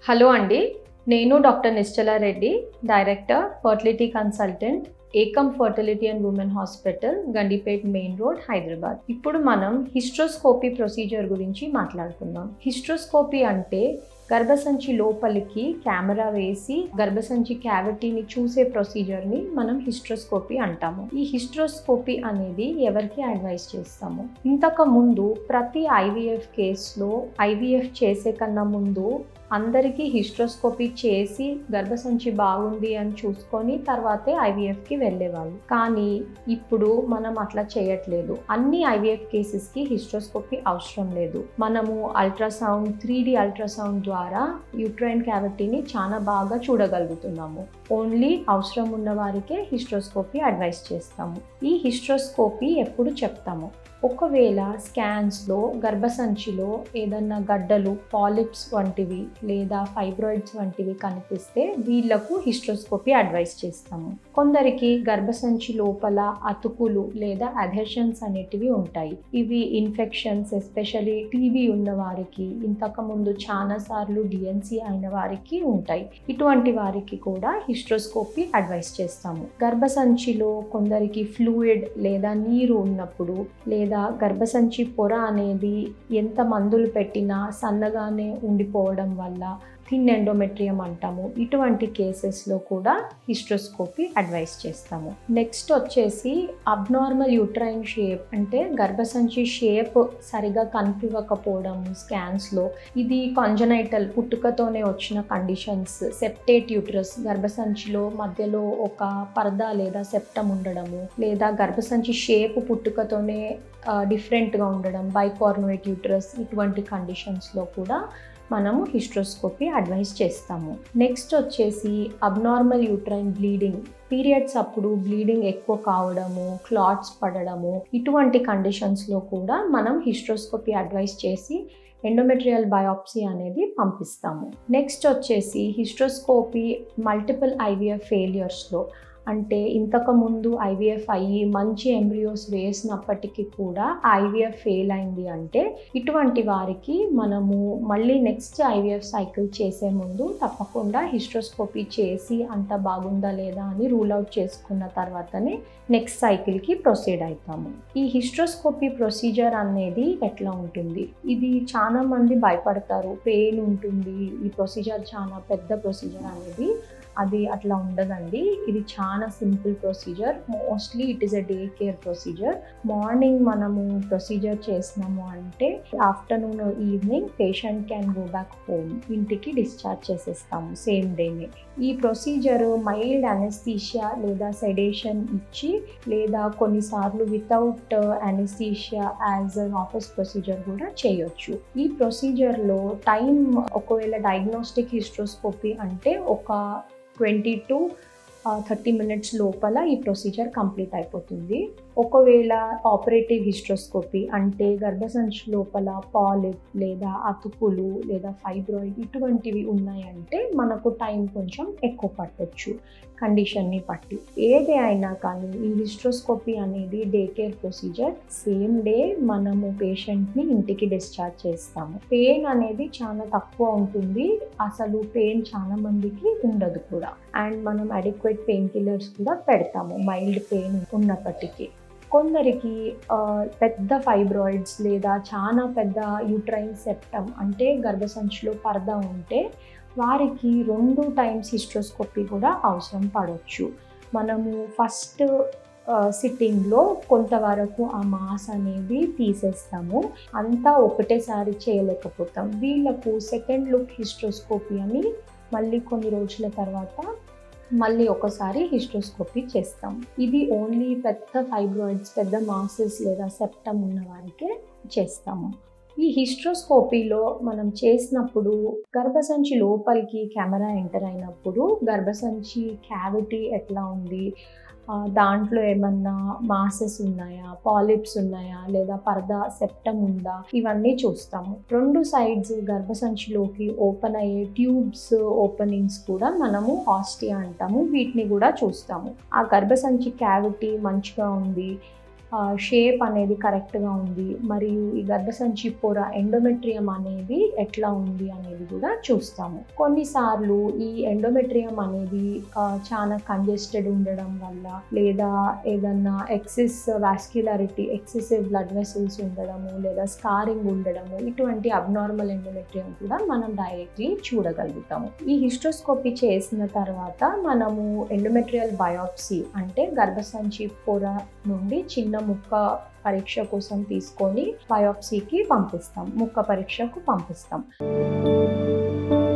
hello అండి నేను doctor Nischala Reddy director fertility consultant Ekam fertility and women hospital Gandipet main road Hyderabad ఇప్పుడు మనం హిస్ట్రోస్కోపీ ప్రొసీజర్ గురించి మాట్లాడుకుందాం హిస్ట్రోస్కోపీ అంటే గర్భసంచి లోపలికి కెమెరా వేసి గర్భసంచి క్యావిటీని చూసే ప్రొసీజర్ని మనం హిస్ట్రోస్కోపీ అంటాము ఈ హిస్ట్రోస్కోపీ అనేది ఎవరికి అడ్వైస్ చేస్తాము ఇంతకు ముందు ప్రతి ఐవీఎఫ్ కేసులో ఐవీఎఫ్ చేసే కన్నా ముందు అందరికీ హిస్ట్రోస్కోపీ చేసి గర్భసంచి బాగుంది అని చూసుకొని తర్వాతే ఐవీఎఫ్కి వెళ్ళేవాళ్ళు కానీ ఇప్పుడు మనం అట్లా చేయట్లేదు అన్ని ఐవీఎఫ్ కేసెస్కి హిస్ట్రోస్కోపీ అవసరం లేదు మనము అల్ట్రాసౌండ్ త్రీ డి అల్ట్రాసౌండ్ ద్వారా యూట్రైన్ క్యావిటీని చాలా బాగా చూడగలుగుతున్నాము ఓన్లీ అవసరం ఉన్న వారికే హిస్ట్రోస్కోపీ అడ్వైస్ చేస్తాము ఈ హిస్ట్రోస్కోపీ ఎప్పుడు చెప్తాము ఒకవేళ స్కాన్స్లో గర్భసంచిలో ఏదన్నా గడ్డలు పాలిప్స్ వంటివి లేదా ఫైబ్రాయిడ్స్ వంటివి కనిపిస్తే వీళ్లకు హిస్ట్రోస్కోపీ అడ్వైస్ చేస్తాము కొందరికి గర్భసంచి లోపల అతుకులు లేదా అధెషన్స్ అనేటివి ఉంటాయి ఇవి ఇన్ఫెక్షన్స్ ఎస్పెషలీ టీబీ ఉన్న వారికి ఇంతకుముందు చాలా సార్లు డిఎన్సి అయిన వారికి ఉంటాయి ఇటువంటి వారికి కూడా హిస్ట్రోస్కోపీ అడ్వైస్ చేస్తాము గర్భసంచిలో కొందరికి ఫ్లూయిడ్ లేదా నీరు ఉన్నప్పుడు లేదా లేదా గర్భసంచి పొర అనేది ఎంత మందులు పెట్టినా సన్నగానే ఉండిపోవడం వల్ల థిన్ ఎండోమెట్రియం అంటాము ఇటువంటి కేసెస్లో కూడా హిస్ట్రోస్కోపీ అడ్వైస్ చేస్తాము నెక్స్ట్ వచ్చేసి అబ్నార్మల్ యూట్రైన్ షేప్ అంటే గర్భసంచి షేప్ సరిగా కనిపించకపోవడం స్కాన్స్లో ఇది కాంజనైటల్ పుట్టుకతోనే వచ్చిన కండిషన్స్ సెప్టేట్ యూట్రస్ గర్భసంచిలో మధ్యలో ఒక పరదా లేదా సెప్టమ్ ఉండడము లేదా గర్భసంచి షేప్ పుట్టుకతోనే డిఫరెంట్గా ఉండడం బైకార్నోయిట్ యూట్రస్ ఇటువంటి కండిషన్స్లో కూడా మనము హిస్ట్రోస్కోపీ అడ్వైస్ చేస్తాము నెక్స్ట్ వచ్చేసి అబ్నార్మల్ యూట్రైన్ బ్లీడింగ్ పీరియడ్స్ అప్పుడు బ్లీడింగ్ ఎక్కువ కావడము క్లాట్స్ పడడము ఇటువంటి కండిషన్స్లో కూడా మనం హిస్ట్రోస్కోపీ అడ్వైస్ చేసి ఎండోమెట్రియల్ బయాప్సీ అనేది పంపిస్తాము నెక్స్ట్ వచ్చేసి హిస్ట్రోస్కోపీ మల్టిపుల్ ఐవీఎఫ్ ఫెయిలియర్స్లో అంటే ఇంతకు ముందు ఐవీఎఫ్ అయ్యి మంచి ఎంబ్రియోస్ వేసినప్పటికీ కూడా ఐవీఎఫ్ ఫెయిల్ అయింది అంటే ఇటువంటి వారికి మనము మళ్ళీ నెక్స్ట్ ఐవీఎఫ్ సైకిల్ చేసే ముందు తప్పకుండా హిస్ట్రోస్కోపీ చేసి అంత బాగుందా లేదా అని రూల్ అవుట్ చేసుకున్న తర్వాతనే నెక్స్ట్ సైకిల్కి ప్రొసీడ్ అవుతాము ఈ హిస్ట్రోస్కోపీ ప్రొసీజర్ అనేది ఎట్లా ఉంటుంది ఇది చాలా మంది భయపడతారు పెయిన్ ఉంటుంది ఈ ప్రొసీజర్ చాలా పెద్ద ప్రొసీజర్ అనేది అది అట్లా ఉండదండి ఇది చాలా simple procedure mostly it is a day care procedure morning మనము ప్రొసీజర్ చేసినాము అంటే afternoon evening patient can go back home ఇంటికి డిశ్చార్జ్ చేసేస్తాము సేమ్ డేనే ఈ ప్రొసీజర్ మైల్డ్ అనెస్థీషియా లేదా సెడేషన్ ఇచ్చి లేదా కొన్నిసార్లు without anaesthesia as an office procedure కూడా చేయొచ్చు ఈ ప్రొసీజర్లో టైం ఒకవేళ డయాగ్నోస్టిక్ హిస్ట్రోస్కోపీ అంటే ఒక ట్వంటీ టు థర్టీ మినిట్స్ లోపల ఈ ప్రొసీజర్ కంప్లీట్ అయిపోతుంది ఒకవేళ ఆపరేటివ్ హిస్ట్రోస్కోపీ అంటే గర్భసంచి లోపల పాలిప్ లేదా అతుకులు లేదా ఫైబ్రాయిడ్ ఇటువంటివి ఉన్నాయంటే మనకు టైం కొంచెం ఎక్కువ పట్టొచ్చు కండిషన్ని బట్టి ఏది అయినా కానీ ఈ హిస్ట్రోస్కోపీ అనేది day care procedure same day మనము పేషెంట్ని ఇంటికి డిశ్చార్జ్ చేస్తాము పెయిన్ అనేది చాలా తక్కువ ఉంటుంది అసలు పెయిన్ చాలా మందికి ఉండదు కూడా అండ్ మనం అడిక్వేట్ పెయిన్ కిల్లర్స్ కూడా పెడతాము మైల్డ్ పెయిన్ ఉన్నప్పటికీ కొందరికి పెద్ద ఫైబ్రాయిడ్స్ లేదా చాలా పెద్ద యూట్రైన్ సెప్టమ్ అంటే గర్భసంచిలో పరద ఉంటే వారికి రెండు టైమ్స్ హిస్ట్రోస్కోపీ కూడా అవసరం పడవచ్చు మనము ఫస్ట్ సిట్టింగ్లో కొంతవరకు ఆ మాస్ అనేది తీసేస్తాము అంతా ఒకటేసారి చేయలేకపోతాం వీళ్ళకు సెకండ్ లుక్ హిస్ట్రోస్కోపీ అని మళ్ళీ కొన్ని రోజుల తర్వాత మళ్ళీ ఒకసారి హిస్ట్రోస్కోపీ చేస్తాం ఇది ఓన్లీ పెద్ద ఫైబ్రాయిడ్స్ పెద్ద మాసెస్ లేదా సెప్టమ్ ఉన్న వారికే చేస్తాము ఈ హిస్ట్రోస్కోపీలో మనం చేసినప్పుడు గర్భసంచి లోపలికి కెమెరా ఎంటర్ అయినప్పుడు గర్భసంచి క్యావిటీ ఎట్లా ఉంది దాంట్లో ఏమన్నా మాసెస్ ఉన్నాయా పాలిప్స్ ఉన్నాయా లేదా పరదా సెప్టమ్ ఉందా ఇవన్నీ చూస్తాము రెండు సైడ్స్ గర్భసంచిలోకి ఓపెన్ అయ్యే ట్యూబ్స్ ఓపెనింగ్స్ కూడా మనము ఆస్టియా అంటాము వీటిని కూడా చూస్తాము ఆ గర్భసంచి క్యావిటీ మంచిగా ఉంది షేప్ అనేది కరెక్ట్గా ఉంది మరియు ఈ గర్భసంచి పొర ఎండోమెట్రియం అనేది ఎట్లా ఉంది అనేది కూడా చూస్తాము కొన్నిసార్లు ఈ ఎండోమెట్రియం అనేది ఆ, చాలా కంజెస్టెడ్ ఉండడం వల్ల లేదా ఏదన్నా excess vascularity excessive blood vessels ఉండడము లేదా స్కారింగ్ ఉండడము ఇటువంటి అబ్నార్మల్ ఎండోమెట్రియం కూడా మనం డైరెక్ట్లీ చూడగలుగుతాము ఈ హిస్ట్రోస్కోపీ చేసిన తర్వాత మనము ఎండోమెట్రియల్ బయాప్సీ అంటే గర్భసంచి పొర నుండి చిన్న ముక్క పరీక్ష కోసం తీసుకొని బయాప్సీకి పంపిస్తాం ముక్క పరీక్షకు పంపిస్తాం